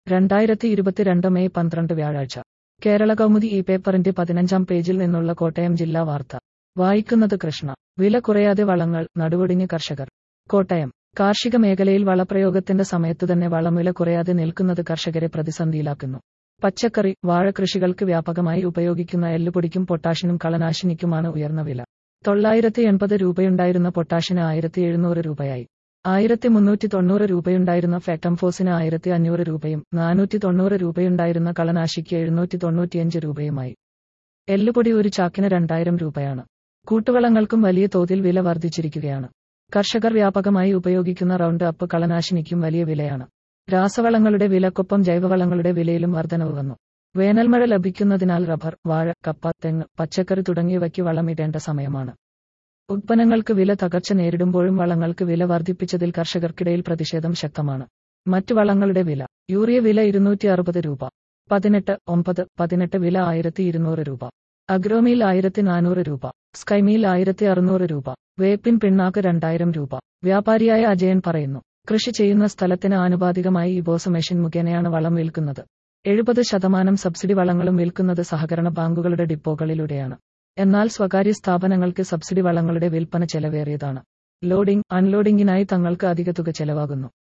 രണ്ടായിരത്തി ഇരുപത്തിരണ്ട് മെയ് പന്ത്രണ്ട് വ്യാഴാഴ്ച കേരള കൗമുദി ഈ പേപ്പറിന്റെ പതിനഞ്ചാം പേജിൽ നിന്നുള്ള കോട്ടയം ജില്ലാ വാർത്ത വായിക്കുന്നത് കൃഷ്ണ വില കുറയാതെ വളങ്ങൾ നടുവൊടിഞ്ഞ് കർഷകർ കോട്ടയം കാർഷിക മേഖലയിൽ വളപ്രയോഗത്തിന്റെ സമയത്തുതന്നെ വളം വില കുറയാതെ നിൽക്കുന്നത് കർഷകരെ പ്രതിസന്ധിയിലാക്കുന്നു പച്ചക്കറി വാഴ കൃഷികൾക്ക് വ്യാപകമായി ഉപയോഗിക്കുന്ന എല്ലുപൊടിക്കും പൊട്ടാഷിനും കളനാശിനിക്കുമാണ് ഉയർന്ന വില തൊള്ളായിരത്തി എൺപത് രൂപയുണ്ടായിരുന്ന പൊട്ടാഷിന് ആയിരത്തി എഴുന്നൂറ് രൂപയായി ആയിരത്തി മുന്നൂറ്റി തൊണ്ണൂറ് രൂപയുണ്ടായിരുന്ന ഫാക്ടംഫോസിന് ആയിരത്തി അഞ്ഞൂറ് രൂപയും നാനൂറ്റി തൊണ്ണൂറ് രൂപയുണ്ടായിരുന്ന കളനാശിക്ക് എഴുന്നൂറ്റി തൊണ്ണൂറ്റിയഞ്ച് രൂപയുമായി എല്ലുപൊടി ഒരു ചാക്കിന് രണ്ടായിരം രൂപയാണ് കൂട്ടുവളങ്ങൾക്കും വലിയ തോതിൽ വില വർദ്ധിച്ചിരിക്കുകയാണ് കർഷകർ വ്യാപകമായി ഉപയോഗിക്കുന്ന റൗണ്ട് അപ്പ് കളനാശിനിക്കും വലിയ വിലയാണ് രാസവളങ്ങളുടെ വിലക്കൊപ്പം ജൈവവളങ്ങളുടെ വിലയിലും വർധനവ് വന്നു വേനൽമഴ ലഭിക്കുന്നതിനാൽ റബ്ബർ വാഴ കപ്പ തെങ്ങ് പച്ചക്കറി തുടങ്ങിയവയ്ക്ക് വളമിടേണ്ട സമയമാണ് ഉത്പന്നങ്ങൾക്ക് വില തകർച്ച നേരിടുമ്പോഴും വളങ്ങൾക്ക് വില വർദ്ധിപ്പിച്ചതിൽ കർഷകർക്കിടയിൽ പ്രതിഷേധം ശക്തമാണ് മറ്റു വളങ്ങളുടെ വില യൂറിയ വില ഇരുന്നൂറ്റി അറുപത് രൂപ പതിനെട്ട് ഒമ്പത് പതിനെട്ട് വില ആയിരത്തി ഇരുന്നൂറ് രൂപ അഗ്രോമീൽ ആയിരത്തി നാനൂറ് രൂപ സ്കൈമീൽ ആയിരത്തി അറുന്നൂറ് രൂപ വേപ്പിൻ പിണ്ണാക്ക് രണ്ടായിരം രൂപ വ്യാപാരിയായ അജയൻ പറയുന്നു കൃഷി ചെയ്യുന്ന സ്ഥലത്തിന് ആനുപാതികമായി ഈ ബോസ് മെഷീൻ മുഖേനയാണ് വളം വിൽക്കുന്നത് എഴുപത് ശതമാനം സബ്സിഡി വളങ്ങളും വിൽക്കുന്നത് സഹകരണ ബാങ്കുകളുടെ ഡിപ്പോകളിലൂടെയാണ് എന്നാൽ സ്വകാര്യ സ്ഥാപനങ്ങൾക്ക് സബ്സിഡി വളങ്ങളുടെ വിൽപ്പന ചെലവേറിയതാണ് ലോഡിംഗ് അൺലോഡിംഗിനായി തങ്ങൾക്ക് അധിക തുക ചെലവാകുന്നു